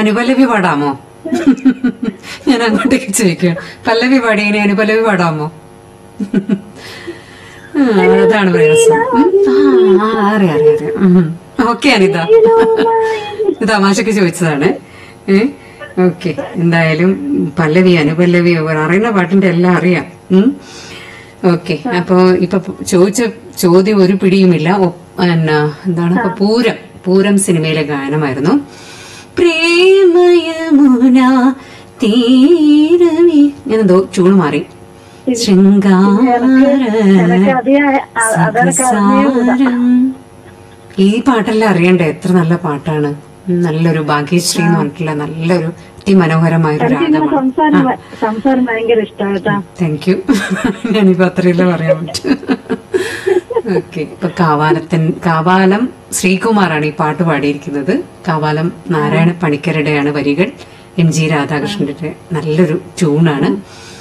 അനുപല്ലവി പാടാമോ ഞാൻ അങ്ങോട്ടേക്ക് ചോദിക്കാം പല്ലവി പാടിയതിനെ അനുപല്ലവി പാടാമോ ആ, അതാണ് പ്രയാസം ഉം. ആ ആ, അറിയാം അറിയാം അറിയാം ഓക്കെ അനിത ഇത് തമാശക്ക് ചോദിച്ചതാണ് ഏ ഓക്കെ എന്തായാലും പല്ലവി അനുപല്ലവി അറിയുന്ന പാട്ടിന്റെ എല്ലാം അറിയാം ഓക്കെ അപ്പോ ഇപ്പൊ ചോദിച്ച ചോദ്യം ഒരു പിടിയുമില്ല ഒ- എന്നാ എന്താണ് ഇപ്പൊ പൂരം പൂരം സിനിമയിലെ ഗാനമായിരുന്നു പ്രേമയമുന തീരവി ഞാൻ എന്തോ ചൂണ് മാറി ശൃംഗാര എനിക്ക് അധികം അ- അതൊക്കെ സാരം. ഈ പാട്ടെല്ലാം അറിയണ്ടേ എത്ര നല്ല പാട്ടാണ് ഉം, നല്ലൊരു ഭാഗ്യശ്രീ എന്ന് പറഞ്ഞിട്ടുള്ള നല്ലൊരു അതിമനോഹരമായ ഒരു ഇങ്ങനെ രാഗമാണ് സംസാരം ഭ- സംസാരം ഭയങ്കര ഇഷ്ടമായിട്ടാ താങ്ക് യു ഞാനിപ്പോ അത്രയല്ലേ പറയാൻ പറ്റും ഓക്കെ ഇപ്പൊ കാവാലത്തിൻ കാവാലം ശ്രീകുമാറാണ് ഈ പാട്ട് പാടിയിരിക്കുന്നത് കാവാലം നാരായണ പണിക്കരുടെയാണ് വരികൾ എം ജി രാധാകൃഷ്ണന്റെ നല്ലൊരു ട്യൂണാണ്